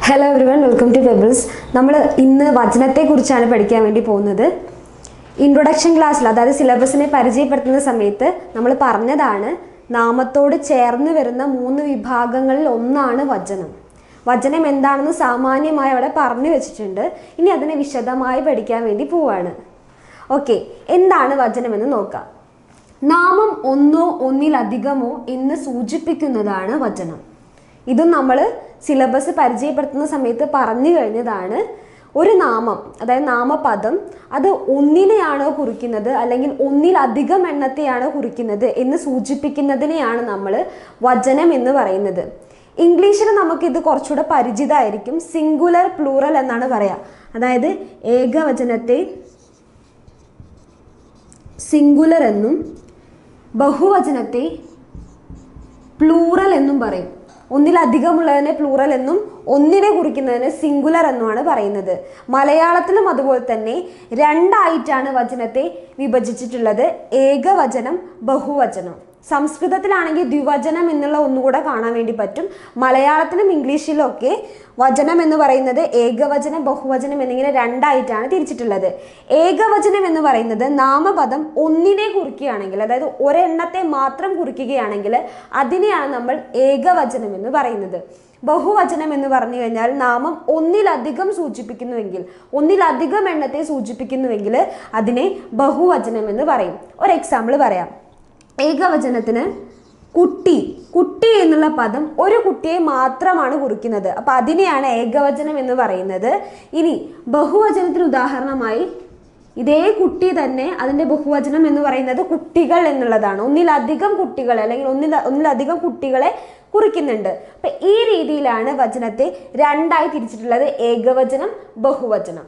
hello everyone welcome to Pebbles നമ്മൾ ഇന്ന് വചനത്തെക്കുറിച്ചാണ് പഠിക്കാൻ വേണ്ടി പോകുന്നത് ഇൻട്രൊഡക്ഷൻ ക്ലാസ്സിൽ അതായത് സിലബസിനെ പരിചയപ്പെടുത്തുന്ന സമയത്ത് നമ്മൾ പറഞ്ഞതാണ് നാമത്തോട് ചേർന്ന് വരുന്ന മൂന്ന് വിഭാഗങ്ങളിൽ ഒന്നാണ് വചനം വചനം എന്താണെന്ന് സാമാന്യമായി അവിടെ പറഞ്ഞു വെച്ചിട്ടുണ്ട് ഇനി അതിനെ വിശദമായി പഠിക്കാൻ വേണ്ടി പോവാണ് ഓക്കെ എന്താണ് വചനമെന്ന് നോക്കാം നാമം ഒന്നോ ഒന്നിലധികമോ എന്ന് സൂചിപ്പിക്കുന്നതാണ് വചനം ഇതും നമ്മൾ സിലബസ് പരിചയപ്പെടുത്തുന്ന സമയത്ത് പറഞ്ഞു കഴിഞ്ഞതാണ് ഒരു നാമം അതായത് നാമപദം അത് ഒന്നിനെയാണോ കുറിക്കുന്നത് അല്ലെങ്കിൽ ഒന്നിലധികം എണ്ണത്തെയാണോ കുറിക്കുന്നത് എന്ന് സൂചിപ്പിക്കുന്നതിനെയാണ് നമ്മൾ വചനം എന്ന് പറയുന്നത് ഇംഗ്ലീഷിൽ നമുക്കിത് കുറച്ചുകൂടെ പരിചിതമായിരിക്കും സിംഗുലർ പ്ലൂറൽ എന്നാണ് പറയാ അതായത് ഏകവചനത്തെ സിംഗുലർ എന്നും ബഹുവചനത്തെ പ്ലൂറൽ എന്നും പറയും ഒന്നിലധികമുള്ളതിനെ പ്ലൂറൽ എന്നും ഒന്നിനെ കുറിക്കുന്നതിന് സിംഗുലർ എന്നുമാണ് പറയുന്നത് മലയാളത്തിലും അതുപോലെ തന്നെ രണ്ടായിട്ടാണ് വചനത്തെ വിഭജിച്ചിട്ടുള്ളത് ഏകവചനം ബഹുവചനം സംസ്കൃതത്തിലാണെങ്കിൽ ദ്വിവചനം എന്നുള്ള ഒന്നുകൂടെ കാണാൻ വേണ്ടി പറ്റും മലയാളത്തിലും ഇംഗ്ലീഷിലും ഒക്കെ വചനം എന്ന് പറയുന്നത് ഏകവചനം ബഹുവചനം എന്നിങ്ങനെ രണ്ടായിട്ടാണ് തിരിച്ചിട്ടുള്ളത് ഏകവചനം എന്ന് പറയുന്നത് നാമപദം ഒന്നിനെ കുറിക്കുകയാണെങ്കിൽ അതായത് ഒരെണ്ണത്തെ മാത്രം കുറിക്കുകയാണെങ്കിൽ അതിനെയാണ് നമ്മൾ ഏകവചനം എന്ന് പറയുന്നത് ബഹുവചനം എന്ന് പറഞ്ഞു കഴിഞ്ഞാൽ നാമം ഒന്നിലധികം സൂചിപ്പിക്കുന്നുവെങ്കിൽ ഒന്നിലധികം എണ്ണത്തെ സൂചിപ്പിക്കുന്നുവെങ്കിൽ അതിനെ ബഹുവചനം എന്ന് പറയും ഒരു എക്സാമ്പിൾ പറയാം ഏകവചനത്തിന് കുട്ടി കുട്ടി എന്നുള്ള പദം ഒരു കുട്ടിയെ മാത്രമാണ് കുറിക്കുന്നത് അപ്പൊ അതിനെയാണ് ഏകവചനം എന്ന് പറയുന്നത് ഇനി ബഹുവചനത്തിന് ഉദാഹരണമായി ഇതേ കുട്ടി തന്നെ അതിന്റെ ബഹുവചനം എന്ന് പറയുന്നത് കുട്ടികൾ എന്നുള്ളതാണ് ഒന്നിലധികം കുട്ടികൾ അല്ലെങ്കിൽ ഒന്നില ഒന്നിലധികം കുട്ടികളെ കുറിക്കുന്നുണ്ട് അപ്പൊ ഈ രീതിയിലാണ് വചനത്തെ രണ്ടായി തിരിച്ചിട്ടുള്ളത് ഏകവചനം ബഹുവചനം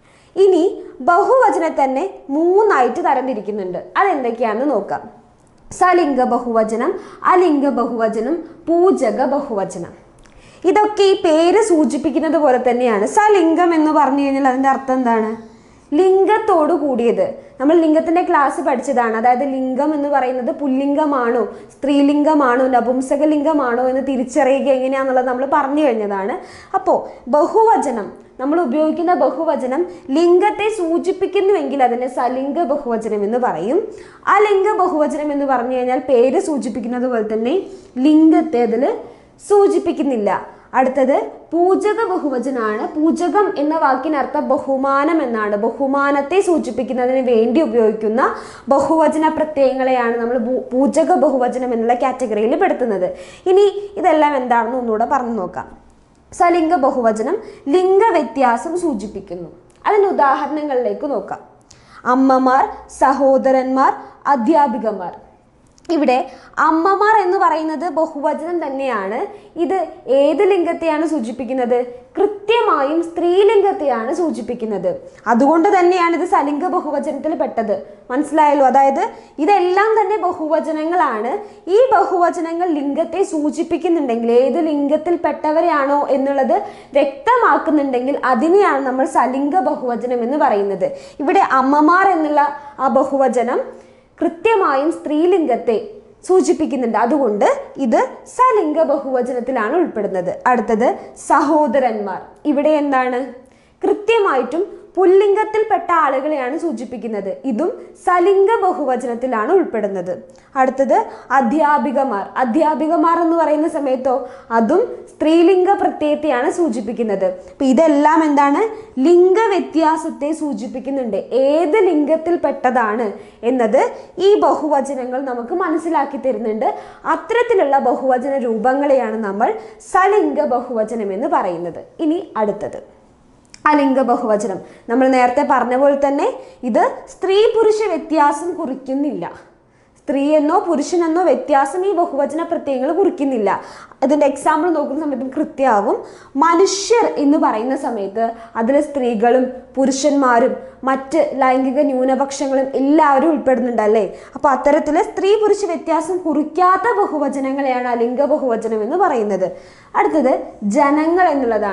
ഇനി ബഹുവചനം തന്നെ മൂന്നായിട്ട് തരംതിരിക്കുന്നുണ്ട് അതെന്തൊക്കെയാണെന്ന് നോക്കാം സലിംഗ ബഹുവചനം അലിംഗ ബഹുവചനം പൂജക ബഹുവചനം ഇതൊക്കെ ഈ പേര് സൂചിപ്പിക്കുന്നത് പോലെ തന്നെയാണ് സലിംഗം എന്ന് പറഞ്ഞു കഴിഞ്ഞാൽ അതിന്റെ അർത്ഥം എന്താണ് ലിംഗത്തോട് കൂടിയത് നമ്മൾ ലിംഗത്തിന്റെ ക്ലാസ് പഠിച്ചതാണ് അതായത് ലിംഗം എന്ന് പറയുന്നത് പുല്ലിംഗമാണോ സ്ത്രീലിംഗമാണോ നപുംസകലിംഗമാണോ എന്ന് തിരിച്ചറിയുക എങ്ങനെയാണെന്നുള്ളത് നമ്മൾ പറഞ്ഞു കഴിഞ്ഞതാണ് അപ്പോൾ ബഹുവചനം നമ്മൾ ഉപയോഗിക്കുന്ന ബഹുവചനം ലിംഗത്തെ സൂചിപ്പിക്കുന്നുവെങ്കിൽ അതിനെ സലിംഗ ബഹുവചനം എന്ന് പറയും അലിംഗ ബഹുവചനം എന്ന് പറഞ്ഞു കഴിഞ്ഞാൽ പേര് സൂചിപ്പിക്കുന്നത് പോലെ തന്നെ ലിംഗത്തെ അതിൽ സൂചിപ്പിക്കുന്നില്ല അടുത്തത് പൂജക ബഹുവചനാണ് പൂജകം എന്ന വാക്കിനർത്ഥം ബഹുമാനം എന്നാണ് ബഹുമാനത്തെ സൂചിപ്പിക്കുന്നതിന് വേണ്ടി ഉപയോഗിക്കുന്ന ബഹുവചന പ്രത്യയങ്ങളെയാണ് നമ്മൾ ഭൂ- പൂജക ബഹുവചനം എന്നുള്ള കാറ്റഗറിയിൽ പെടുത്തുന്നത് ഇനി ഇതെല്ലാം എന്താണെന്ന് ഒന്നുകൂടെ പറഞ്ഞു നോക്കാം സലിംഗ ബഹുവചനം ലിംഗവ്യത്യാസം സൂചിപ്പിക്കുന്നു അതിന് ഉദാഹരണങ്ങളിലേക്ക് നോക്കാം അമ്മമാർ സഹോദരന്മാർ അധ്യാപികമാർ ഇവിടെ അമ്മമാർ എന്ന് പറയുന്നത് ബഹുവചനം തന്നെയാണ് ഇത് ഏത് ലിംഗത്തെയാണ് സൂചിപ്പിക്കുന്നത് കൃത്യമായും സ്ത്രീലിംഗത്തെയാണ് സൂചിപ്പിക്കുന്നത് അതുകൊണ്ട് തന്നെയാണ് ഇത് സലിംഗ ബഹുവചനത്തിൽ പെട്ടത് മനസ്സിലായല്ലോ അതായത് ഇതെല്ലാം തന്നെ ബഹുവചനങ്ങളാണ് ഈ ബഹുവചനങ്ങൾ ലിംഗത്തെ സൂചിപ്പിക്കുന്നുണ്ടെങ്കിൽ ഏത് ലിംഗത്തിൽപ്പെട്ടവരെയാണോ എന്നുള്ളത് വ്യക്തമാക്കുന്നുണ്ടെങ്കിൽ അതിനെയാണ് നമ്മൾ സലിംഗ ബഹുവചനം എന്ന് പറയുന്നത് ഇവിടെ അമ്മമാർ എന്നുള്ള ആ ബഹുവചനം കൃത്യമായും സ്ത്രീലിംഗത്തെ സൂചിപ്പിക്കുന്നുണ്ട് അതുകൊണ്ട് ഇത് സലിംഗ ബഹുവചനത്തിലാണ് ഉൾപ്പെടുന്നത് അടുത്തത് സഹോദരന്മാർ ഇവിടെ എന്താണ് കൃത്യമായിട്ടും പുല്ലിംഗത്തിൽപ്പെട്ട ആളുകളെയാണ് സൂചിപ്പിക്കുന്നത് ഇതും സലിംഗ ബഹുവചനത്തിലാണ് ഉൾപ്പെടുന്നത് അടുത്തത് അധ്യാപികമാർ അധ്യാപികമാർ എന്ന് പറയുന്ന സമയത്തോ അതും സ്ത്രീലിംഗ പ്രത്യയത്തെയാണ് സൂചിപ്പിക്കുന്നത് അപ്പൊ ഇതെല്ലാം എന്താണ് ലിംഗവ്യത്യാസത്തെ സൂചിപ്പിക്കുന്നുണ്ട് ഏത് ലിംഗത്തിൽപ്പെട്ടതാണ് എന്നത് ഈ ബഹുവചനങ്ങൾ നമുക്ക് മനസ്സിലാക്കി തരുന്നുണ്ട് അത്തരത്തിലുള്ള ബഹുവചന രൂപങ്ങളെയാണ് നമ്മൾ സലിംഗ ബഹുവചനം എന്ന് പറയുന്നത് ഇനി അടുത്തത് അലിംഗ ബഹുവചനം നമ്മൾ നേരത്തെ പറഞ്ഞ പോലെ തന്നെ ഇത് സ്ത്രീ പുരുഷ വ്യത്യാസം കുറിക്കുന്നില്ല സ്ത്രീ എന്നോ പുരുഷനെന്നോ വ്യത്യാസം ഈ ബഹുവചന പ്രത്യയങ്ങൾ കുറിക്കുന്നില്ല അതിൻ്റെ എക്സാമ്പിൾ നോക്കുന്ന സമയത്തും കൃത്യമാവും മനുഷ്യർ എന്ന് പറയുന്ന സമയത്ത് അതിൽ സ്ത്രീകളും പുരുഷന്മാരും മറ്റ് ലൈംഗിക ന്യൂനപക്ഷങ്ങളും എല്ലാവരും ഉൾപ്പെടുന്നുണ്ടല്ലേ അപ്പോൾ അത്തരത്തിൽ സ്ത്രീ പുരുഷ വ്യത്യാസം കുറിക്കാത്ത ബഹുവചനങ്ങളെയാണ് അലിംഗ ബഹുവചനം എന്ന് പറയുന്നത് അടുത്തത് ജനങ്ങൾ എന്നുള്ളതാണ്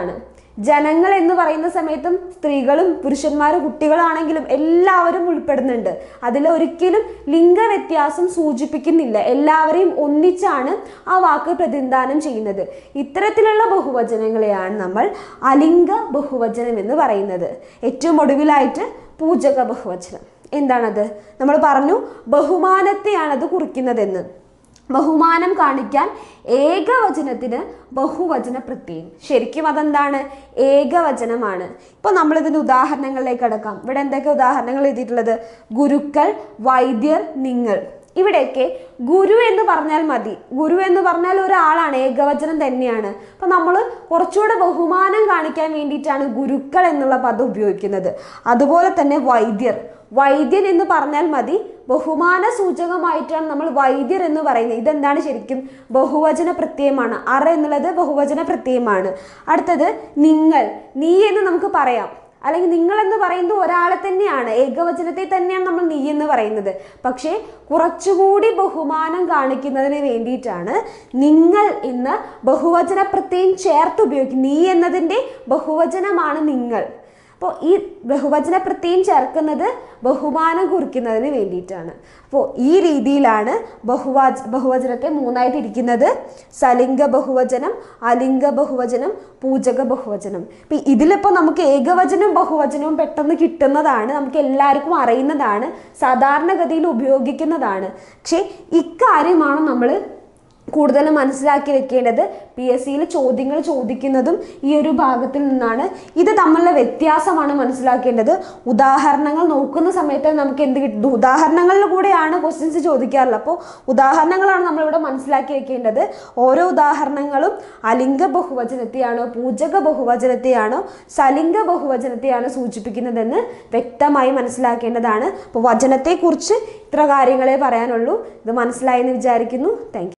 ജനങ്ങൾ എന്ന് പറയുന്ന സമയത്തും സ്ത്രീകളും പുരുഷന്മാരും കുട്ടികളാണെങ്കിലും എല്ലാവരും ഉൾപ്പെടുന്നുണ്ട് അതിൽ ഒരിക്കലും ലിംഗവ്യത്യാസം സൂചിപ്പിക്കുന്നില്ല എല്ലാവരെയും ഒന്നിച്ചാണ് ആ വാക്ക് പ്രതിനിധാനം ചെയ്യുന്നത് ഇത്തരത്തിലുള്ള ബഹുവചനങ്ങളെയാണ് നമ്മൾ അലിംഗ ബഹുവചനം എന്ന് പറയുന്നത് ഏറ്റവും ഒടുവിലായിട്ട് പൂജക ബഹുവചനം എന്താണത് നമ്മൾ പറഞ്ഞു ബഹുമാനത്തെയാണത് കുറിക്കുന്നതെന്ന് ബഹുമാനം കാണിക്കാൻ ഏകവചനത്തിന് ബഹുവചന പ്രത്യയം ശരിക്കും അതെന്താണ് ഏകവചനമാണ് ഇപ്പോൾ നമ്മളിതിന് ഉദാഹരണങ്ങളിലേക്ക് കടക്കാം ഇവിടെ എന്തൊക്കെ ഉദാഹരണങ്ങൾ എഴുതിയിട്ടുള്ളത് ഗുരുക്കൾ വൈദ്യർ നിങ്ങൾ ഇവിടെയൊക്കെ ഗുരു എന്ന് പറഞ്ഞാൽ മതി ഗുരു എന്ന് പറഞ്ഞാൽ ഒരാളാണ് ഏകവചനം തന്നെയാണ് അപ്പൊ നമ്മൾ കുറച്ചുകൂടെ ബഹുമാനം കാണിക്കാൻ വേണ്ടിയിട്ടാണ് ഗുരുക്കൾ എന്നുള്ള പദം ഉപയോഗിക്കുന്നത് അതുപോലെ തന്നെ വൈദ്യർ വൈദ്യൻ എന്ന് പറഞ്ഞാൽ മതി ബഹുമാന സൂചകമായിട്ടാണ് നമ്മൾ വൈദ്യർ എന്ന് പറയുന്നത് ഇതെന്താണ് ശരിക്കും ബഹുവചന പ്രത്യയമാണ് അറ എന്നുള്ളത് ബഹുവചന പ്രത്യയമാണ് അടുത്തത് നിങ്ങൾ നീ എന്ന് നമുക്ക് പറയാം അല്ലെങ്കിൽ നിങ്ങൾ എന്ന് പറയുന്നത് ഒരാളെ തന്നെയാണ് ഏകവചനത്തെ തന്നെയാണ് നമ്മൾ നീ എന്ന് പറയുന്നത് പക്ഷേ കുറച്ചുകൂടി ബഹുമാനം കാണിക്കുന്നതിന് വേണ്ടിയിട്ടാണ് നിങ്ങൾ എന്ന ബഹുവചന പ്രത്യയം ചേർത്ത് ഉപയോഗിക്കും നീ എന്നതിൻ്റെ ബഹുവചനമാണ് നിങ്ങൾ അപ്പോൾ ഈ ബഹുവചന പ്രത്യയം ചേർക്കുന്നത് ബഹുമാനം കുറിക്കുന്നതിന് വേണ്ടിയിട്ടാണ് അപ്പോൾ ഈ രീതിയിലാണ് ബഹുവാച ബഹുവചനത്തെ മൂന്നായിട്ട് ഇരിക്കുന്നത് സലിംഗ ബഹുവചനം അലിംഗ ബഹുവചനം പൂജക ബഹുവചനം ഇപ്പം ഇതിലിപ്പോൾ നമുക്ക് ഏകവചനവും ബഹുവചനവും പെട്ടെന്ന് കിട്ടുന്നതാണ് നമുക്ക് എല്ലാവർക്കും അറിയുന്നതാണ് സാധാരണഗതിയിൽ ഉപയോഗിക്കുന്നതാണ് പക്ഷേ ഇക്കാര്യമാണ് നമ്മൾ കൂടുതലും മനസ്സിലാക്കി വെക്കേണ്ടത് പി എസ് സിയിൽ ചോദ്യങ്ങൾ ചോദിക്കുന്നതും ഈ ഒരു ഭാഗത്തിൽ നിന്നാണ് ഇത് തമ്മിലുള്ള വ്യത്യാസമാണ് മനസ്സിലാക്കേണ്ടത് ഉദാഹരണങ്ങൾ നോക്കുന്ന സമയത്ത് നമുക്ക് എന്ത് കിട്ടും ഉദാഹരണങ്ങളിൽ കൂടെയാണ് ക്വസ്റ്റ്യൻസ് ചോദിക്കാറുള്ളത് അപ്പോൾ ഉദാഹരണങ്ങളാണ് നമ്മളിവിടെ മനസ്സിലാക്കി വെക്കേണ്ടത് ഓരോ ഉദാഹരണങ്ങളും അലിംഗ ബഹുവചനത്തെയാണോ പൂജക ബഹുവചനത്തെയാണോ സലിംഗ ബഹുവചനത്തെയാണോ സൂചിപ്പിക്കുന്നതെന്ന് വ്യക്തമായി മനസ്സിലാക്കേണ്ടതാണ് അപ്പോൾ വചനത്തെക്കുറിച്ച് ഇത്ര കാര്യങ്ങളെ പറയാനുള്ളൂ ഇത് മനസ്സിലായെന്ന് വിചാരിക്കുന്നു താങ്ക്